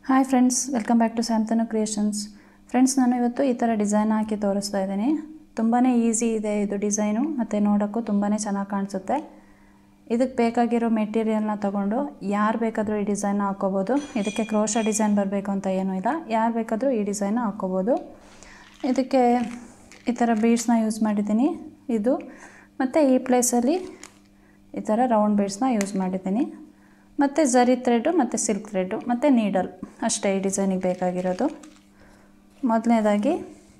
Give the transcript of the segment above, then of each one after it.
hi friends welcome back to ಸ್ಯಾಮ್ತನು creations friends ನಾನು ಇವತ್ತು ಈ ಥರ ಡಿಸೈನ್ ಹಾಕಿ ತೋರಿಸ್ತಾ ಇದ್ದೀನಿ ತುಂಬಾ ಈಸಿ ಇದೆ ಇದು ಡಿಸೈನು ಮತ್ತು ನೋಡೋಕ್ಕೂ ತುಂಬಾ ಚೆನ್ನಾಗಿ ಕಾಣಿಸುತ್ತೆ ಇದಕ್ಕೆ ಬೇಕಾಗಿರೋ ಮೆಟೀರಿಯಲ್ನ ತೊಗೊಂಡು ಯಾರು ಬೇಕಾದರೂ ಈ ಡಿಸೈನ್ನ ಹಾಕ್ಕೋಬೋದು ಇದಕ್ಕೆ ಕ್ರೋಶ ಡಿಸೈನ್ ಬರಬೇಕು ಅಂತ ಏನೂ ಇಲ್ಲ ಯಾರು ಬೇಕಾದರೂ ಈ ಡಿಸೈನ್ನ ಹಾಕ್ಕೋಬೋದು ಇದಕ್ಕೆ ಈ ಥರ ಬೀಡ್ಸ್ನ ಯೂಸ್ ಮಾಡಿದ್ದೀನಿ ಇದು ಮತ್ತು ಈ ಪ್ಲೇಸಲ್ಲಿ ಈ ಥರ ರೌಂಡ್ ಬೀಡ್ಸ್ನ ಯೂಸ್ ಮಾಡಿದ್ದೀನಿ ಮತ್ತು ಝರಿ ಥ್ರೆಡ್ಡು ಮತ್ತು ಸಿಲ್ಕ್ ಥ್ರೆಡ್ಡು ಮತ್ತು ನೀಡಲ್ ಅಷ್ಟೇ ಈ ಡಿಸೈನಿಗೆ ಬೇಕಾಗಿರೋದು ಮೊದಲನೇದಾಗಿ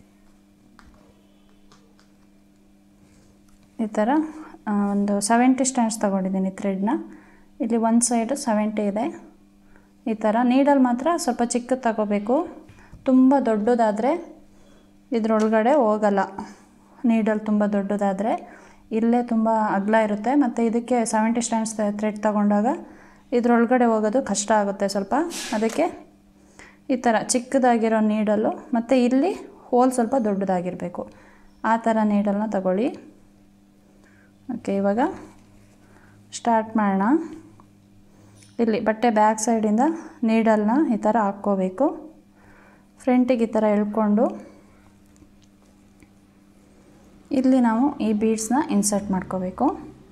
ಈ ಥರ ಆ, ಒಂದು ಸೆವೆಂಟಿ ಸ್ಟ್ಯಾಂಡ್ಸ್ ತೊಗೊಂಡಿದ್ದೀನಿ ಥ್ರೆಡ್ನ ಇಲ್ಲಿ ಒಂದು ಸೈಡು ಸೆವೆಂಟಿ ಇದೆ ಈ ಥರ ನೀಡಲ್ ಮಾತ್ರ ಸ್ವಲ್ಪ ಚಿಕ್ಕದು ತಗೋಬೇಕು ತುಂಬ ದೊಡ್ಡದಾದರೆ ಇದ್ರೊಳಗಡೆ ಹೋಗಲ್ಲ ನೀಡಲ್ ತುಂಬ ದೊಡ್ಡದಾದರೆ ಇಲ್ಲೇ ತುಂಬ ಅಗಲ ಇರುತ್ತೆ ಮತ್ತು ಇದಕ್ಕೆ ಸೆವೆಂಟಿ ಸ್ಟ್ಯಾಂಡ್ಸ್ ಥ್ರೆಡ್ ತಗೊಂಡಾಗ ಇದ್ರೊಳಗಡೆ ಹೋಗೋದು ಕಷ್ಟ ಆಗುತ್ತೆ ಸ್ವಲ್ಪ ಅದಕ್ಕೆ ಈ ಥರ ಚಿಕ್ಕದಾಗಿರೋ ನೀಡಲ್ಲು ಮತ್ತು ಇಲ್ಲಿ ಹೋಲ್ ಸ್ವಲ್ಪ ದೊಡ್ಡದಾಗಿರಬೇಕು ಆ ಥರ ನೀಡಲ್ನ ತಗೊಳ್ಳಿ ಓಕೆ ಇವಾಗ ಸ್ಟಾರ್ಟ್ ಮಾಡೋಣ ಇಲ್ಲಿ ಬಟ್ಟೆ ಬ್ಯಾಕ್ ಸೈಡಿಂದ ನೀಡಲ್ನ ಈ ಥರ ಹಾಕ್ಕೋಬೇಕು ಫ್ರಂಟಿಗೆ ಈ ಥರ ಎಳ್ಕೊಂಡು ಇಲ್ಲಿ ನಾವು ಈ ಬೀಡ್ಸ್ನ ಇನ್ಸರ್ಟ್ ಮಾಡ್ಕೋಬೇಕು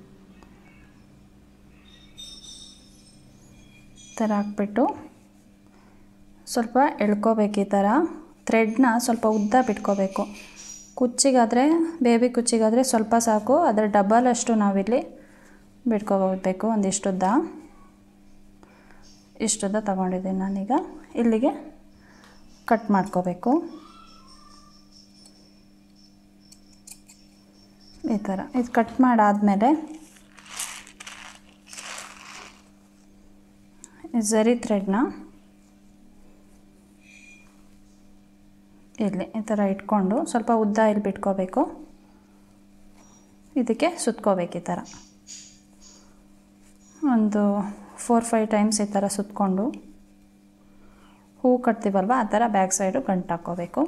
ಈ ಥರ ಹಾಕ್ಬಿಟ್ಟು ಸ್ವಲ್ಪ ಎಳ್ಕೋಬೇಕು ಈ ಥರ ಥ್ರೆಡ್ನ ಸ್ವಲ್ಪ ಉದ್ದ ಬಿಟ್ಕೋಬೇಕು ಕುಚ್ಚಿಗಾದರೆ ಬೇಬಿ ಕುಚ್ಚಿಗಾದರೆ ಸ್ವಲ್ಪ ಸಾಕು ಅದರ ಡಬಲ್ ಅಷ್ಟು ನಾವಿಲ್ಲಿ ಬಿಟ್ಕೋಬೇಕು ಒಂದಿಷ್ಟುದ್ದ ಇಷ್ಟುದ್ದ ತಗೊಂಡಿದ್ದೀನಿ ನಾನೀಗ ಇಲ್ಲಿಗೆ ಕಟ್ ಮಾಡ್ಕೋಬೇಕು ಈ ಥರ ಇದು ಕಟ್ ಮಾಡಾದಮೇಲೆ ಝರಿ ಥ್ರೆಡ್ನ ಇಲ್ಲಿ ಈ ಥರ ಇಟ್ಕೊಂಡು ಸ್ವಲ್ಪ ಉದ್ದ ಇಲ್ಲಿ ಬಿಟ್ಕೋಬೇಕು ಇದಕ್ಕೆ ಸುತ್ಕೋಬೇಕು ಈ ಥರ ಒಂದು ಫೋರ್ ಫೈವ್ ಟೈಮ್ಸ್ ಈ ಥರ ಸುತ್ಕೊಂಡು ಹೂ ಕಟ್ತೀವಲ್ವ ಆ ಥರ ಬ್ಯಾಕ್ ಸೈಡು ಗಂಟು ಹಾಕ್ಕೋಬೇಕು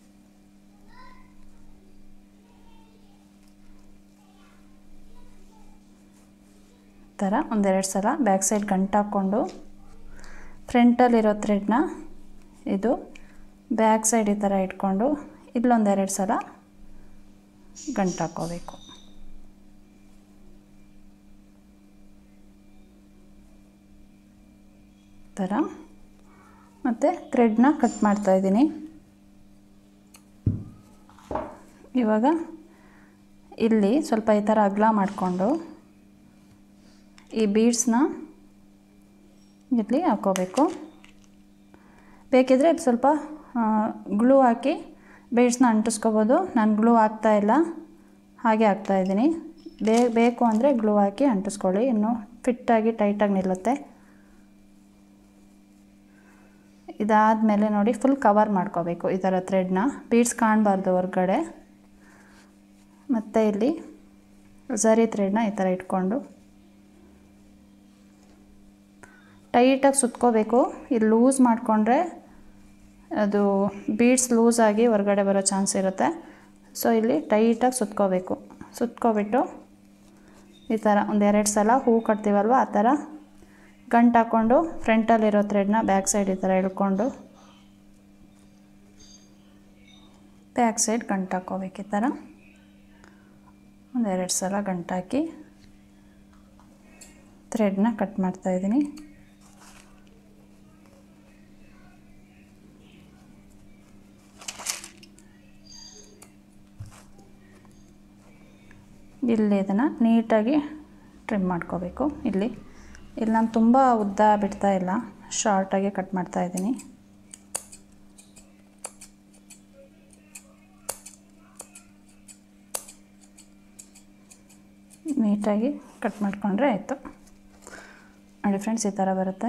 ಈ ಥರ ಒಂದೆರಡು ಸಲ ಬ್ಯಾಕ್ ಸೈಡ್ ಗಂಟು ಹಾಕ್ಕೊಂಡು ಫ್ರಂಟಲ್ಲಿರೋ ಥ್ರೆಡ್ನ ಇದು ಬ್ಯಾಕ್ ಸೈಡ್ ಈ ಥರ ಇಟ್ಕೊಂಡು ಇಲ್ಲೊಂದೆರಡು ಸಲ ಗಂಟು ಹಾಕ್ಕೋಬೇಕು ಥರ ಮತ್ತು ಥ್ರೆಡ್ನ ಕಟ್ ಮಾಡ್ತಾಯಿದ್ದೀನಿ ಇವಾಗ ಇಲ್ಲಿ ಸ್ವಲ್ಪ ಈ ಥರ ಅಗಲ ಮಾಡಿಕೊಂಡು ಈ ಬೀಡ್ಸ್ನ ಇಲ್ಲಿ ಹಾಕ್ಕೋಬೇಕು ಬೇಕಿದ್ರೆ ಸ್ವಲ್ಪ ಗ್ಲೂ ಹಾಕಿ ಬೀಡ್ಸ್ನ ಅಂಟಿಸ್ಕೋಬೋದು ನಾನು ಗ್ಲೂ ಹಾಕ್ತಾಯಿಲ್ಲ ಹಾಗೆ ಹಾಕ್ತಾಯಿದ್ದೀನಿ ಬೇ ಬೇಕು ಅಂದರೆ ಗ್ಲೂ ಹಾಕಿ ಅಂಟಿಸ್ಕೊಳ್ಳಿ ಇನ್ನು ಫಿಟ್ಟಾಗಿ ಟೈಟಾಗಿ ನಿಲ್ಲುತ್ತೆ ಇದಾದಮೇಲೆ ನೋಡಿ ಫುಲ್ ಕವರ್ ಮಾಡ್ಕೋಬೇಕು ಈ ಥರ ಥ್ರೆಡ್ನ ಬೀಡ್ಸ್ ಕಾಣಬಾರ್ದು ಹೊರ್ಗಡೆ ಮತ್ತು ಇಲ್ಲಿ ಝರಿ ಥ್ರೆಡ್ನ ಈ ಥರ ಇಟ್ಕೊಂಡು ಟೈಟಾಗಿ ಸುತ್ಕೋಬೇಕು ಇಲ್ಲಿ ಲೂಸ್ ಮಾಡಿಕೊಂಡ್ರೆ ಅದು ಬೀಡ್ಸ್ ಲೂಸ್ ಆಗಿ ಹೊರಗಡೆ ಬರೋ ಚಾನ್ಸ್ ಇರುತ್ತೆ ಸೊ ಇಲ್ಲಿ ಟೈಟಾಗಿ ಸುತ್ಕೋಬೇಕು ಸುತ್ಕೊಬಿಟ್ಟು ಈ ಥರ ಒಂದೆರಡು ಸಲ ಹೂ ಕಟ್ತೀವಲ್ವ ಆ ಥರ ಗಂಟು ಹಾಕ್ಕೊಂಡು ಫ್ರಂಟಲ್ಲಿರೋ ಥ್ರೆಡ್ನ ಬ್ಯಾಕ್ ಸೈಡ್ ಈ ಥರ ಎಳ್ಕೊಂಡು ಬ್ಯಾಕ್ ಸೈಡ್ ಗಂಟು ಹಾಕ್ಕೋಬೇಕು ಈ ಥರ ಒಂದೆರಡು ಸಲ ಗಂಟು ಹಾಕಿ ಥ್ರೆಡ್ನ ಕಟ್ ಮಾಡ್ತಾಯಿದ್ದೀನಿ ಇಲ್ಲಿ ಇದನ್ನು ನೀಟಾಗಿ ಟ್ರಿಮ್ ಮಾಡ್ಕೋಬೇಕು ಇಲ್ಲಿ ಇಲ್ಲಿ ನಾನು ತುಂಬ ಉದ್ದ ಬಿಡ್ತಾ ಇಲ್ಲ ಶಾರ್ಟಾಗಿ ಕಟ್ ಮಾಡ್ತಾ ಇದ್ದೀನಿ ನೀಟಾಗಿ ಕಟ್ ಮಾಡಿಕೊಂಡ್ರೆ ಆಯಿತು ನೋಡಿ ಫ್ರೆಂಡ್ಸ್ ಈ ಥರ ಬರುತ್ತೆ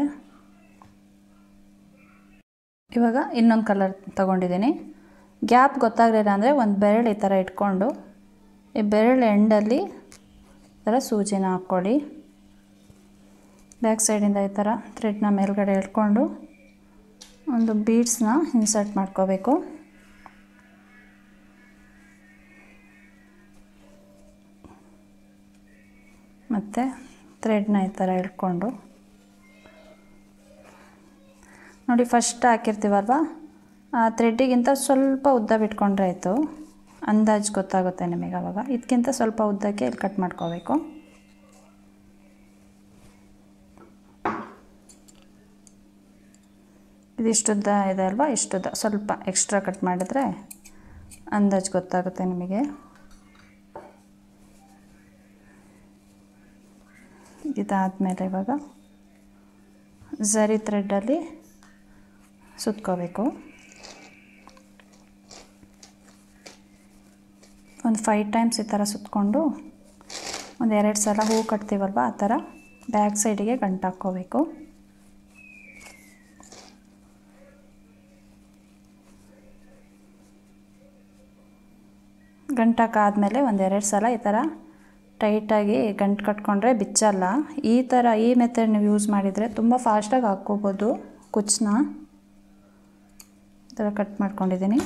ಇವಾಗ ಇನ್ನೊಂದು ಕಲರ್ ತೊಗೊಂಡಿದ್ದೀನಿ ಗ್ಯಾಪ್ ಗೊತ್ತಾಗಲಿಲ್ಲ ಅಂದರೆ ಒಂದು ಬೆರಳು ಈ ಥರ ಇಟ್ಕೊಂಡು ಈ ಬೆರಳು ಎಂಡಲ್ಲಿ ಈ ಥರ ಸೂಜಿನ ಹಾಕ್ಕೊಳ್ಳಿ ಬ್ಯಾಕ್ ಸೈಡಿಂದ ಈ ಥರ ಥ್ರೆಡ್ನ ಮೇಲ್ಗಡೆ ಎಳ್ಕೊಂಡು ಒಂದು ಬೀಡ್ಸ್ನ ಇನ್ಸರ್ಟ್ ಮಾಡ್ಕೋಬೇಕು ಮತ್ತು ಥ್ರೆಡ್ನ ಈ ಥರ ಎಳ್ಕೊಂಡು ನೋಡಿ ಫಸ್ಟ್ ಹಾಕಿರ್ತೀವಲ್ವ ಆ ಥ್ರೆಡ್ಡಿಗಿಂತ ಸ್ವಲ್ಪ ಉದ್ದ ಬಿಟ್ಕೊಂಡ್ರೆ ಆಯಿತು ಅಂದಾಜು ಗೊತ್ತಾಗುತ್ತೆ ನಿಮಗೆ ಆವಾಗ ಇದಕ್ಕಿಂತ ಸ್ವಲ್ಪ ಉದ್ದಕ್ಕೆ ಇಲ್ಲಿ ಕಟ್ ಮಾಡ್ಕೋಬೇಕು ಇದಿಷ್ಟುದ್ದ ಇದೆ ಅಲ್ವಾ ಇಷ್ಟುದ್ದ ಸ್ವಲ್ಪ ಎಕ್ಸ್ಟ್ರಾ ಕಟ್ ಮಾಡಿದ್ರೆ ಅಂದಾಜು ಗೊತ್ತಾಗುತ್ತೆ ನಿಮಗೆ ಇದಾದಮೇಲೆ ಇವಾಗ ಝರಿ ಥ್ರೆಡ್ಡಲ್ಲಿ ಸುತ್ಕೋಬೇಕು ಒಂದು ಫೈವ್ ಟೈಮ್ಸ್ ಈ ಥರ ಸುತ್ತಕೊಂಡು ಒಂದು ಎರಡು ಸಲ ಹೂ ಕಟ್ತೀವಲ್ವ ಆ ಥರ ಬ್ಯಾಕ್ ಸೈಡಿಗೆ ಗಂಟು ಹಾಕ್ಕೋಬೇಕು ಗಂಟಾಕಾದಮೇಲೆ ಒಂದೆರಡು ಸಲ ಈ ಥರ ಟೈಟಾಗಿ ಗಂಟು ಕಟ್ಕೊಂಡ್ರೆ ಬಿಚ್ಚಲ್ಲ ಈ ಥರ ಈ ಮೆಥಡ್ ನೀವು ಯೂಸ್ ಮಾಡಿದರೆ ತುಂಬ ಫಾಸ್ಟಾಗಿ ಹಾಕ್ಕೋಬೋದು ಕುಚ್ಚನ್ನ ಈ ಥರ ಕಟ್ ಮಾಡ್ಕೊಂಡಿದ್ದೀನಿ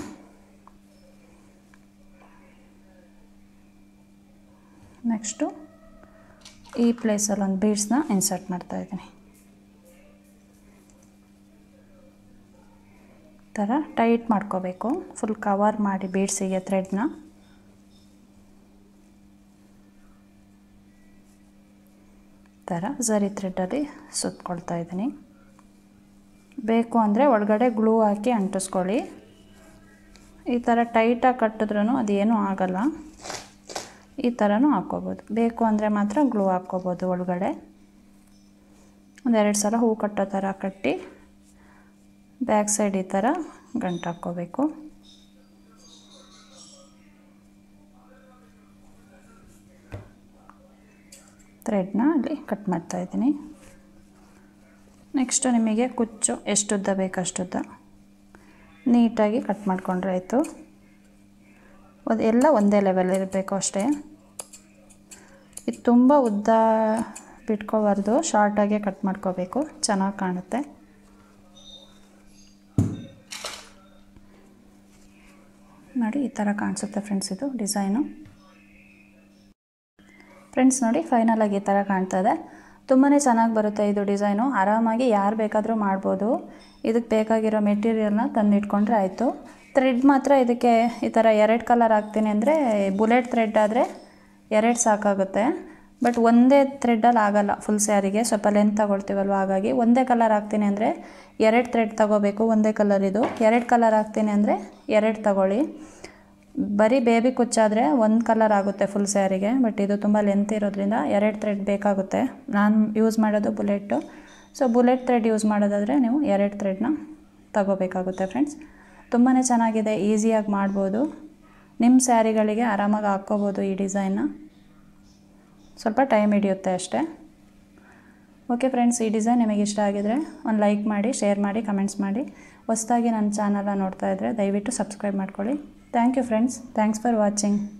ನೆಕ್ಸ್ಟು ಈ ಪ್ಲೇಸಲ್ಲಿ ಒಂದು ಬೀಡ್ಸ್ನ ಇನ್ಸರ್ಟ್ ಮಾಡ್ತಾಯಿದ್ದೀನಿ ಈ ಥರ ಟೈಟ್ ಮಾಡ್ಕೋಬೇಕು ಫುಲ್ ಕವರ್ ಮಾಡಿ ಬೀಡ್ಸಿಗೆ ಥ್ರೆಡ್ನ ಥರ ಝರಿ ಥ್ರೆಡ್ಡಲ್ಲಿ ಸುತ್ಕೊಳ್ತಾ ಇದ್ದೀನಿ ಬೇಕು ಅಂದರೆ ಒಳಗಡೆ ಗ್ಲೂ ಹಾಕಿ ಅಂಟಿಸ್ಕೊಳ್ಳಿ ಈ ಥರ ಟೈಟಾಗಿ ಕಟ್ಟಿದ್ರೂ ಅದೇನೂ ಆಗಲ್ಲ ಈ ಥರನೂ ಹಾಕ್ಕೋಬೋದು ಬೇಕು ಅಂದರೆ ಮಾತ್ರ ಗ್ಲೂ ಹಾಕ್ಕೋಬೋದು ಒಳಗಡೆ ಒಂದೆರಡು ಸಲ ಹೂ ಕಟ್ಟೋ ಥರ ಕಟ್ಟಿ ಬ್ಯಾಕ್ ಸೈಡ್ ಈ ಥರ ಗಂಟು ಹಾಕ್ಕೋಬೇಕು ಥ್ರೆಡ್ನ ಅಲ್ಲಿ ಕಟ್ ಮಾಡ್ತಾಯಿದ್ದೀನಿ ನೆಕ್ಸ್ಟು ನಿಮಗೆ ಕುಚ್ಚು ಎಷ್ಟುದ್ದ ಬೇಕಷ್ಟುದ್ದ ನೀಟಾಗಿ ಕಟ್ ಮಾಡಿಕೊಂಡ್ರೆ ಆಯಿತು ಅದು ಎಲ್ಲ ಒಂದೇ ಲೆವೆಲ್ ಇರಬೇಕು ಅಷ್ಟೇ ಇದು ತುಂಬ ಉದ್ದ ಬಿಟ್ಕೋಬಾರ್ದು ಶಾರ್ಟಾಗೆ ಕಟ್ ಮಾಡ್ಕೋಬೇಕು ಚೆನ್ನಾಗಿ ಕಾಣುತ್ತೆ ನೋಡಿ ಈ ಥರ ಕಾಣಿಸುತ್ತೆ ಫ್ರೆಂಡ್ಸ್ ಇದು ಡಿಸೈನು ಫ್ರೆಂಡ್ಸ್ ನೋಡಿ ಫೈನಲಾಗಿ ಈ ಥರ ಕಾಣ್ತದೆ ತುಂಬಾ ಚೆನ್ನಾಗಿ ಬರುತ್ತೆ ಇದು ಡಿಸೈನು ಆರಾಮಾಗಿ ಯಾರು ಬೇಕಾದರೂ ಮಾಡ್ಬೋದು ಇದಕ್ಕೆ ಬೇಕಾಗಿರೋ ಮೆಟೀರಿಯಲ್ನ ತಂದಿಟ್ಕೊಂಡ್ರೆ ಆಯಿತು ಥ್ರೆಡ್ ಮಾತ್ರ ಇದಕ್ಕೆ ಈ ಥರ ಎರಡು ಕಲರ್ ಹಾಕ್ತೀನಿ ಅಂದರೆ ಬುಲೆಟ್ ಥ್ರೆಡ್ ಆದರೆ ಎರಡು ಸಾಕಾಗುತ್ತೆ ಬಟ್ ಒಂದೇ ಥ್ರೆಡ್ಡಲ್ಲಿ ಆಗಲ್ಲ ಫುಲ್ ಸ್ಯಾರಿಗೆ ಸ್ವಲ್ಪ ಲೆಂತ್ ತಗೊಳ್ತೀವಲ್ವ ಹಾಗಾಗಿ ಒಂದೇ ಕಲರ್ ಹಾಕ್ತೀನಿ ಅಂದರೆ ಎರಡು ಥ್ರೆಡ್ ತಗೋಬೇಕು ಒಂದೇ ಕಲರ್ ಇದು ಎರಡು ಕಲರ್ ಹಾಕ್ತೀನಿ ಅಂದರೆ ಎರಡು ತಗೊಳ್ಳಿ ಬರೀ ಬೇಬಿ ಕುಚ್ಚಾದರೆ ಒಂದು ಕಲರ್ ಆಗುತ್ತೆ ಫುಲ್ ಸ್ಯಾರಿಗೆ ಬಟ್ ಇದು ತುಂಬ ಲೆಂತ್ ಇರೋದ್ರಿಂದ ಎರಡು ಥ್ರೆಡ್ ಬೇಕಾಗುತ್ತೆ ನಾನು ಯೂಸ್ ಮಾಡೋದು bullet so bullet thread use ಮಾಡೋದಾದರೆ ನೀವು ಎರಡು ಥ್ರೆಡ್ನ ತಗೋಬೇಕಾಗುತ್ತೆ ಫ್ರೆಂಡ್ಸ್ ತುಂಬಾ ಚೆನ್ನಾಗಿದೆ ಈಸಿಯಾಗಿ ಮಾಡ್ಬೋದು ನಿಮ್ಮ ಸ್ಯಾರಿಗಳಿಗೆ ಆರಾಮಾಗಿ ಹಾಕ್ಕೋಬೋದು ಈ ಡಿಸೈನ್ನ ಸ್ವಲ್ಪ ಟೈಮ್ ಹಿಡಿಯುತ್ತೆ ಅಷ್ಟೇ ಓಕೆ ಫ್ರೆಂಡ್ಸ್ ಈ ಡಿಸೈನ್ ನಿಮಗೆ ಇಷ್ಟ ಆಗಿದರೆ ಒಂದು ಲೈಕ್ ಮಾಡಿ ಶೇರ್ ಮಾಡಿ ಕಮೆಂಟ್ಸ್ ಮಾಡಿ ಹೊಸದಾಗಿ ನನ್ನ ಚಾನಲ್ನ ನೋಡ್ತಾ ಇದ್ದರೆ ದಯವಿಟ್ಟು ಸಬ್ಸ್ಕ್ರೈಬ್ ಮಾಡ್ಕೊಳ್ಳಿ thank you friends thanks for watching